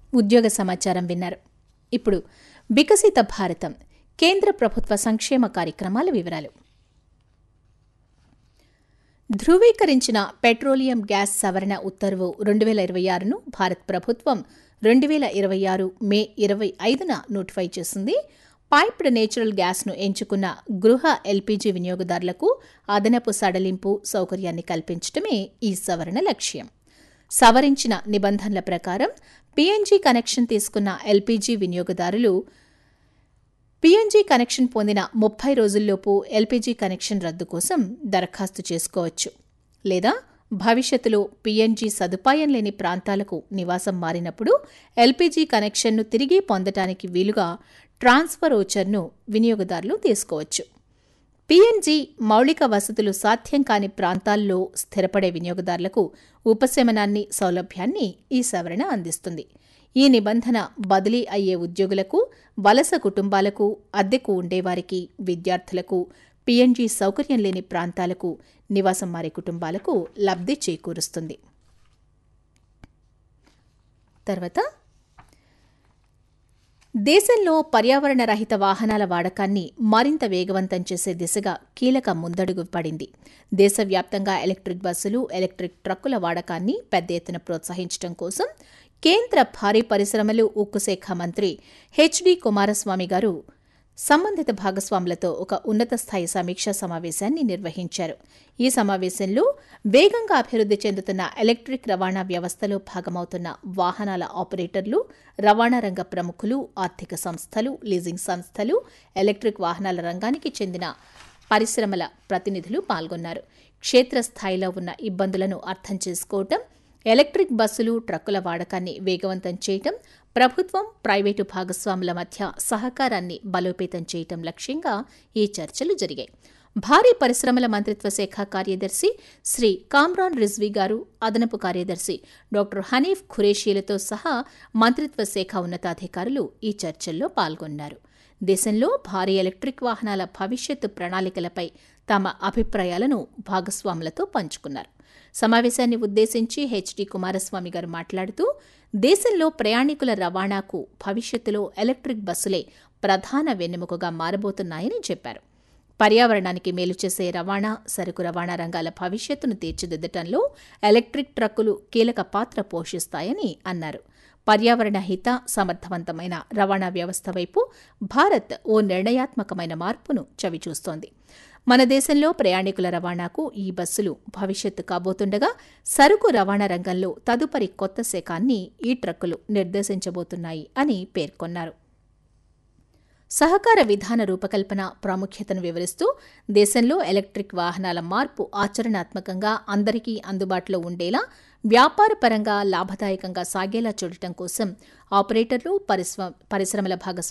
ఉద్యోగ సమాచారం విన్నారు ఇప్పుడు వికసిత భారతం కేంద్ర ప్రభుత్వ సంక్షేమ కార్యక్రమాల వివరాలు ధృవీకరించిన పెట్రోలియం గ్యాస్ సవరణ ఉత్తర్వు రెండు వేల ఇరవై ఆరును భారత్ ప్రభుత్వం రెండు వేల ఇరవై ఆరు మే ఇరవై ఐదున నోటిఫై చేసింది పైప్డ్ నేచురల్ గ్యాస్ను ఎంచుకున్న గృహ ఎల్పీజీ వినియోగదారులకు అదనపు సడలింపు సౌకర్యాన్ని కల్పించడమే ఈ సవరణ లక్ష్యం సవరించిన నిబంధనల ప్రకారం పీఎన్జీ కనెక్షన్ తీసుకున్న ఎల్పీజీ వినియోగదారులు పీఎన్జీ కనెక్షన్ పొందిన ముప్పై రోజుల్లోపు ఎల్పీజీ కనెక్షన్ రద్దు కోసం దరఖాస్తు చేసుకోవచ్చు లేదా భవిష్యత్తులో పీఎన్జీ సదుపాయం లేని ప్రాంతాలకు నివాసం మారినప్పుడు ఎల్పీజీ కనెక్షన్ను తిరిగి పొందటానికి వీలుగా ట్రాన్స్ఫర్ ఓచర్ను వినియోగదారులు తీసుకోవచ్చు పీఎన్జీ మౌలిక వసతులు సాధ్యం కాని ప్రాంతాల్లో స్థిరపడే వినియోగదారులకు ఉపశమనాన్ని సౌలభ్యాన్ని ఈ సవరణ అందిస్తుంది ఈ నిబంధన బదిలీ అయ్యే ఉద్యోగులకు వలస కుటుంబాలకు అద్దెకు ఉండేవారికి విద్యార్థులకు పీఎన్జీ సౌకర్యం లేని ప్రాంతాలకు నివాసం మారే కుటుంబాలకు లబ్ధి చేకూరుస్తుంది తర్వాత దేశంలో పర్యావరణ రహిత వాహనాల వాడకాన్ని మరింత వేగవంతం చేసే దిశగా కీలక ముందడుగు పడింది దేశవ్యాప్తంగా ఎలక్ట్రిక్ బస్సులు ఎలక్ట్రిక్ ట్రక్కుల వాడకాన్ని పెద్ద ఎత్తున ప్రోత్సహించడం కోసం కేంద్ర భారీ పరిశ్రమలు ఉక్కు శాఖ మంత్రి హెచ్డి కుమారస్వామి గారు సంబంధిత భాగస్వాములతో ఒక ఉన్నత స్థాయి సమీక్షా సమావేశాన్ని నిర్వహించారు ఈ సమావేశంలో వేగంగా అభివృద్ధి చెందుతున్న ఎలక్ట్రిక్ రవాణా వ్యవస్థలో భాగమవుతున్న వాహనాల ఆపరేటర్లు రవాణా రంగ ప్రముఖులు ఆర్థిక సంస్థలు లీజింగ్ సంస్థలు ఎలక్ట్రిక్ వాహనాల రంగానికి చెందిన పరిశ్రమల ప్రతినిధులు పాల్గొన్నారు క్షేత్రస్థాయిలో ఉన్న ఇబ్బందులను అర్థం చేసుకోవటం ఎలక్ట్రిక్ బస్సులు ట్రక్కుల వాడకాన్ని వేగవంతం చేయటం ప్రభుత్వం ప్రైవేటు భాగస్వాముల మధ్య సహకారాన్ని బలోపేతం చేయటం లక్ష్యంగా ఈ చర్చలు జరిగాయి భారీ పరిశ్రమల మంత్రిత్వ శాఖ కార్యదర్శి శ్రీ కామ్రాన్ రిజ్వీ గారు అదనపు కార్యదర్శి డాక్టర్ హనీఫ్ ఖురేషీలతో సహా మంత్రిత్వ శాఖ ఉన్నతాధికారులు ఈ చర్చల్లో పాల్గొన్నారు దేశంలో భారీ ఎలక్ట్రిక్ వాహనాల భవిష్యత్తు ప్రణాళికలపై తమ అభిప్రాయాలను భాగస్వాములతో పంచుకున్నారు సమావేశాన్ని ఉద్దేశించి హెచ్డి కుమారస్వామి గారు మాట్లాడుతూ దేశంలో ప్రయాణికుల రవాణాకు భవిష్యత్తులో ఎలక్ట్రిక్ బస్సులే ప్రధాన వెన్నెముకగా మారబోతున్నాయని చెప్పారు పర్యావరణానికి మేలు చేసే రవాణా సరుకు రవాణా రంగాల భవిష్యత్తును తీర్చిదిద్దటంలో ఎలక్ట్రిక్ ట్రక్కులు కీలక పాత్ర పోషిస్తాయని అన్నారు పర్యావరణ హిత సమర్థవంతమైన రవాణా వ్యవస్థ వైపు భారత్ ఓ నిర్ణయాత్మకమైన మార్పును చవిచూస్తోంది మన దేశంలో ప్రయాణికుల రవాణాకు ఈ బస్సులు భవిష్యత్తు కాబోతుండగా సరుకు రవాణా రంగంలో తదుపరి కొత్త శకాన్ని ఈ ట్రక్కులు నిర్దేశించబోతున్నాయి అని పేర్కొన్నారు సహకార విధాన రూపకల్పన ప్రాముఖ్యతను వివరిస్తూ దేశంలో ఎలక్ట్రిక్ వాహనాల మార్పు ఆచరణాత్మకంగా అందరికీ అందుబాటులో ఉండేలా వ్యాపారపరంగా లాభదాయకంగా సాగేలా చూడటం కోసం ఆపరేటర్లు పరిశ్రమల భాగస్వామ్యం